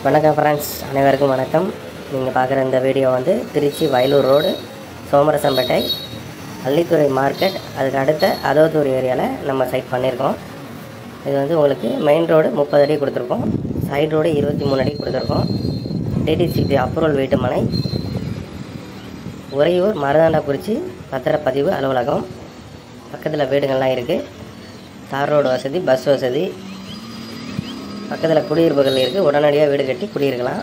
வணக்கம் ஃப்ரெண்ட்ஸ் அனைவருக்கும் வணக்கம் நீங்கள் பார்க்குற இந்த வீடியோ வந்து திருச்சி வயலூர் ரோடு சோமரசம்பேட்டை அள்ளித்துறை மார்க்கெட் அதுக்கு அடுத்த அதோத்தூர் ஏரியாவில் நம்ம சைட் பண்ணியிருக்கோம் இது வந்து உங்களுக்கு மெயின் ரோடு முப்பது அடி கொடுத்துருக்கோம் சைடு ரோடு இருபத்தி மூணு அடி கொடுத்துருக்கோம் டிடிசிபி அப்ரூவல் வீட்டு மனை உறையூர் மருதாண்டாக்குறிச்சி பத்திரப்பதிவு அலுவலகம் பக்கத்தில் வீடுகள்லாம் இருக்குது தார் ரோடு வசதி பஸ் வசதி பக்கத்தில் குடியிருப்புகள் இருக்குது உடனடியாக வீடு கட்டி குடியிருக்கலாம்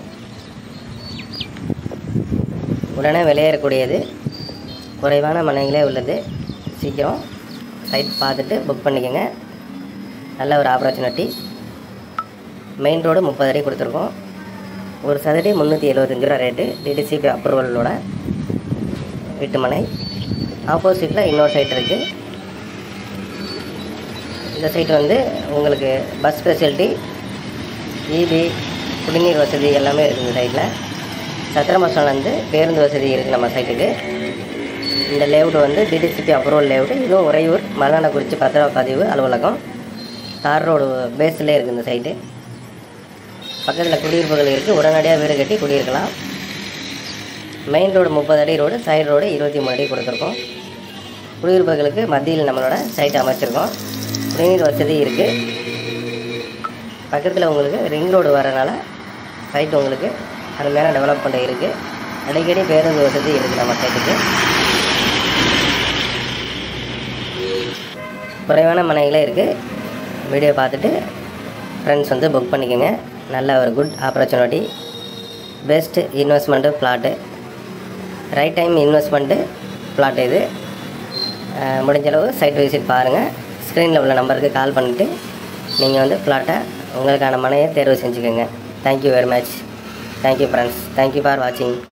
உடனே வெளியேறக்கூடியது குறைவான மனைகளே உள்ளது சீக்கிரம் சைட் பார்த்துட்டு புக் பண்ணிக்கோங்க நல்ல ஒரு ஆப்பர்ச்சுனிட்டி மெயின் ரோடு முப்பது அடி கொடுத்துருக்கோம் ஒரு சதுரடி முந்நூற்றி எழுபத்தஞ்சு ரூபா ரேட்டு டிடிசிபி அப்ரூவலோட வீட்டு மனை ஆப்போசிட்டில் இன்னொரு சைட் இருக்குது இந்த சைட் வந்து உங்களுக்கு பஸ் ஃபெசிலிட்டி ஈபி குடிநீர் வசதி எல்லாமே இருக்குது இந்த சைட்டில் சத்திரம் பஸ் ஸ்டாண்ட் வந்து பேருந்து வசதி இருக்குது நம்ம சைட்டுக்கு இந்த லேஅவுட் வந்து டிடிசிபி அப்ரூவல் லேஅவுட் இதுவும் உறையூர் மல்லாண்டக்குறிச்சி பத்திரப்பதிவு அலுவலகம் தார் ரோடு பேஸ்லேயே இருக்குது இந்த சைட்டு பக்கத்தில் குடியிருப்புகள் இருக்குது உடனடியாக வீடு கட்டி குடியிருக்கலாம் மெயின் ரோடு முப்பது அடி ரோடு சைடு ரோடு இருபத்தி மூணு அடி கொடுத்துருக்கோம் குடியிருப்புகளுக்கு மத்தியில் நம்மளோட சைட் அமைச்சிருக்கோம் குடிநீர் வசதி இருக்குது பக்கத்தில் உங்களுக்கு ரிங் ரோடு வரனால சைட் உங்களுக்கு அருமையான டெவலப்மெண்ட் இருக்குது அடிக்கடி பேருந்து வசதி இருக்குது நம்ம சைட்டுக்கு குறைவான மனைகளே இருக்குது வீடியோ பார்த்துட்டு ஃப்ரெண்ட்ஸ் வந்து புக் பண்ணிக்கோங்க நல்ல ஒரு good opportunity best investment plot right time investment plot இது அஹ் முடிஞ்ச அளவு சைட் விசிட் பாருங்கள் ஸ்க்ரீனில் உள்ள நம்பருக்கு கால் பண்ணிவிட்டு நீங்கள் வந்து பிளாட்டை உங்களுக்கான மனையை தேர்வு செஞ்சுக்கோங்க thank you very much thank you friends thank you for வாட்சிங்